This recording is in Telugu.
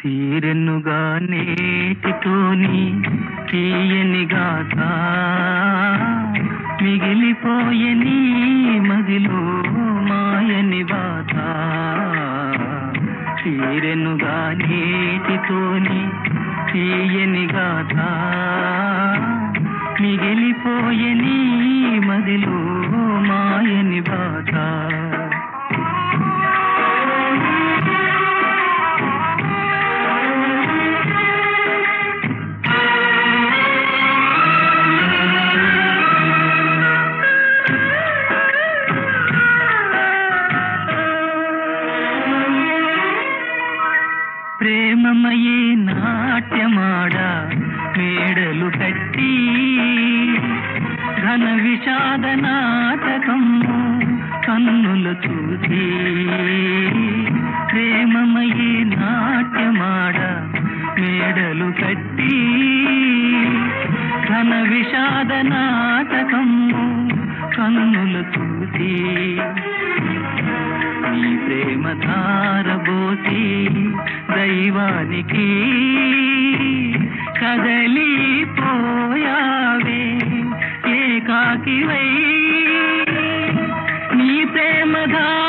తీరెన్నుగా నేటితోని తీయని గాథ మిగిలిపోయని మదిలో మాయని బాధ తీరెన్నుగా నేటితోని తీయని గాథ మిగిలిపోయని మదిలో మాయని బాధ ప్రేమమయే నాట్యమాడ మేడలు కట్టి ఘన విషాద నాటకము కన్నులు చూసి ప్రేమమయే నాట్యమాడ మేడలు కట్టి ఘన విషాద నాటకము కన్నులు చూసి నీ ప్రేమ ధారబోసి దైవానికి కదలిపోయావే ఏకాకివై నీ ప్రేమ ధార